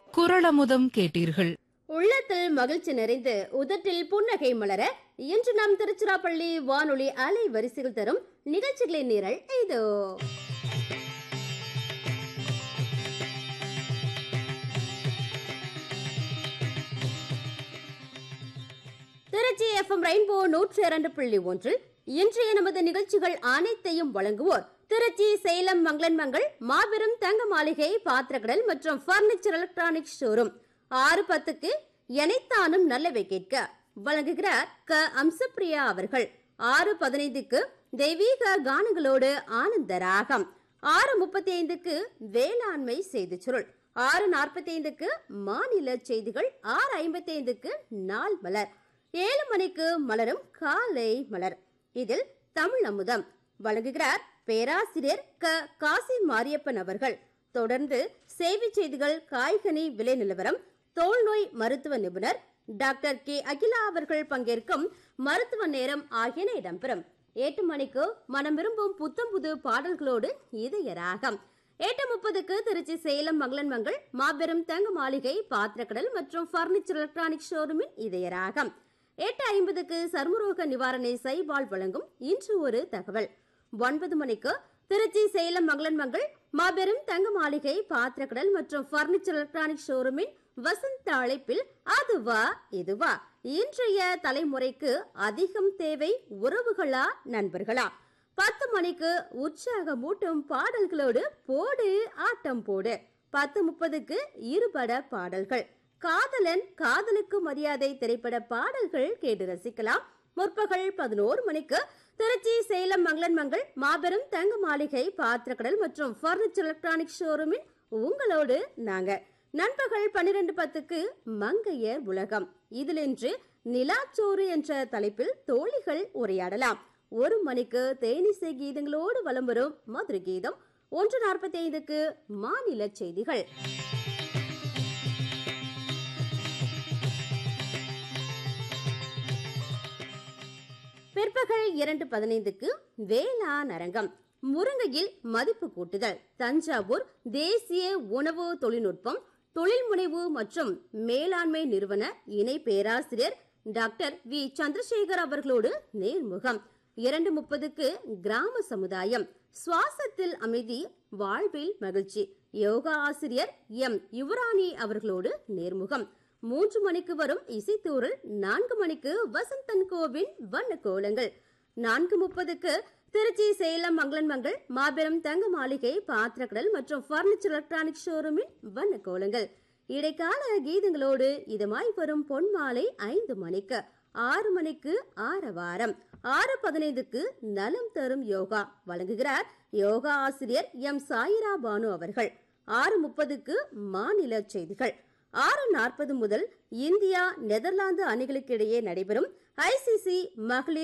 குரளமுதம் கேட்டீர்கள் உள்ளத்தில் மகிழ்ச்சி நிறைந்து உதட்டில் புன்னகை மலர இன்று நம் திருச்சிராப்பள்ளி வானொலி அலை வரிசைகள் தரும் நிகழ்ச்சிகளின் நிரல் இதோ திருச்சி எஃப்எம் ரெயின்போ நூற்றி இரண்டு புள்ளி ஒன்றில் இன்றைய நமது நிகழ்ச்சிகள் அனைத்தையும் வழங்குவோர் திருச்சி சேலம் மங்களன்மங்கள் மாபெரும் தங்க மாளிகை பாத்திரக்கடல் மற்றும் பர்னிச்சர் எலக்ட்ரானிக் ஷோரூம் ஆறு பத்துக்கு எனைத்தானும் நல்லவை கேட்க வழங்குகிறார் க அம்சப்பிரியா அவர்கள் ஆறு பதினைந்துக்கு தெய்வீக கானங்களோடு ஆனந்த ராகம் ஆறு முப்பத்தி ஐந்துக்கு வேளாண்மை செய்தி சுருள் ஆறு நாற்பத்தி ஐந்துக்கு மாநில செய்திகள் ஆறு ஐம்பத்தி ஐந்துக்கு நாள் மலர் ஏழு மணிக்கு மலரும் காலை மலர் இதில் தமிழ் அமுதம் வழங்குகிறார் பேராசிரியர் க காசி மாரியப்பன் அவர்கள் தொடர்ந்து செய்தி செய்திகள் காய்கனி விலை நிலவரம் தோல்நோய் மருத்துவ நிபுணர் டாக்டர் கே அகிலா அவர்கள் பங்கேற்கும் மருத்துவ நேரம் ஆகியன இடம்பெறும் எட்டு மணிக்கு மனம் விரும்பும் புத்தம் புது பாடல்களோடு இதய ராகம் எட்டு முப்பதுக்கு திருச்சி சேலம் மங்களன் மங்கள் மாபெரும் தங்க மாளிகை பாத்திரக்கடல் மற்றும் பர்னிச்சர் எலக்ட்ரானிக் ஷோரூமின் இதய ராகம் எட்டு ஐம்பதுக்கு சர்மரோக நிவாரண சைபால் வழங்கும் இன்று ஒரு தகவல் ஒன்பது மணிக்கு திருச்சி சேலம் மங்களன் மங்கள் மாபெரும் தங்க மாளிகை பாத்திரக்கடல் மற்றும் பர்னிச்சர் எலக்ட்ரானிக் ஷோரூமின் வசந்த அழைப்பில் அதுவா இதுவா இன்றைய தலைமுறைக்கு அதிகம் தேவை உறவுகளா நண்பர்களா பத்து மணிக்கு உற்சாகமூட்டும் பாடல்களோடு போடு ஆட்டம் போடு பத்து முப்பதுக்கு இருபட பாடல்கள் காதலன் காதலுக்கு மரியாதை திரைப்பட பாடல்கள் கேட்டு ரசிக்கலாம் முற்பகல் பதினோரு மணிக்கு திருச்சி சேலம் மங்களன் மங்கள் மாபெரும் தங்க மாளிகை பாத்திரக்கடல் மற்றும் பர்னிச்சர் எலக்ட்ரானிக் ஷோரூமின் உங்களோடு நாங்க நண்பகல் பன்னிரண்டு பத்துக்கு மங்கையர் உலகம் இதில் இன்று நிலாச்சோறு என்ற தலைப்பில் தோழிகள் உரையாடலாம் ஒரு மணிக்கு தேனிசை கீதங்களோடு வலம் வரும் மதுரை கீதம் ஒன்று நாற்பத்தி ஐந்துக்கு மாநில செய்திகள் பிற்பகல் இரண்டு பதினைந்துக்கு வேளாண் அரங்கம் முருங்கையில் மதிப்பு கூட்டுதல் தஞ்சாவூர் தேசிய உணவு தொழில்நுட்பம் தொழில் முனைவு மற்றும் மேலாண்மை நிறுவன இணை பேராசிரியர் டாக்டர் வி சந்திரசேகர் அவர்களோடு நேர்முகம் இரண்டு முப்பதுக்கு கிராம சமுதாயம் சுவாசத்தில் அமைதி வாழ்வில் மகிழ்ச்சி யோகா ஆசிரியர் எம் யுவராணி அவர்களோடு நேர்முகம் மூன்று மணிக்கு வரும் இசைத்தூரல் நான்கு மணிக்கு வசந்தன் கோவின் வண்ண கோலங்கள் நான்கு முப்பதுக்கு திருச்சி சேலம் மங்களன் மங்கள் மாபெரும் தங்க மாளிகை பாத்திரக்கடல் மற்றும் பர்னிச்சர் எலக்ட்ரானிக் ஷோரூமின் வண்ண கோலங்கள் இடைக்கால கீதங்களோடு இதமாய் வரும் பொன் மாலை ஐந்து மணிக்கு ஆறு மணிக்கு ஆரவாரம் ஆறு பதினைந்துக்கு நலம் தரும் யோகா வழங்குகிறார் யோகா ஆசிரியர் எம் சாயிரா பானு அவர்கள் ஆறு முப்பதுக்கு மாநில செய்திகள் ஆறு நாற்பது முதல் இந்தியா நெதர்லாந்து அணிகளுக்கிடையே நடைபெறும் ஐசிசி மகளிர்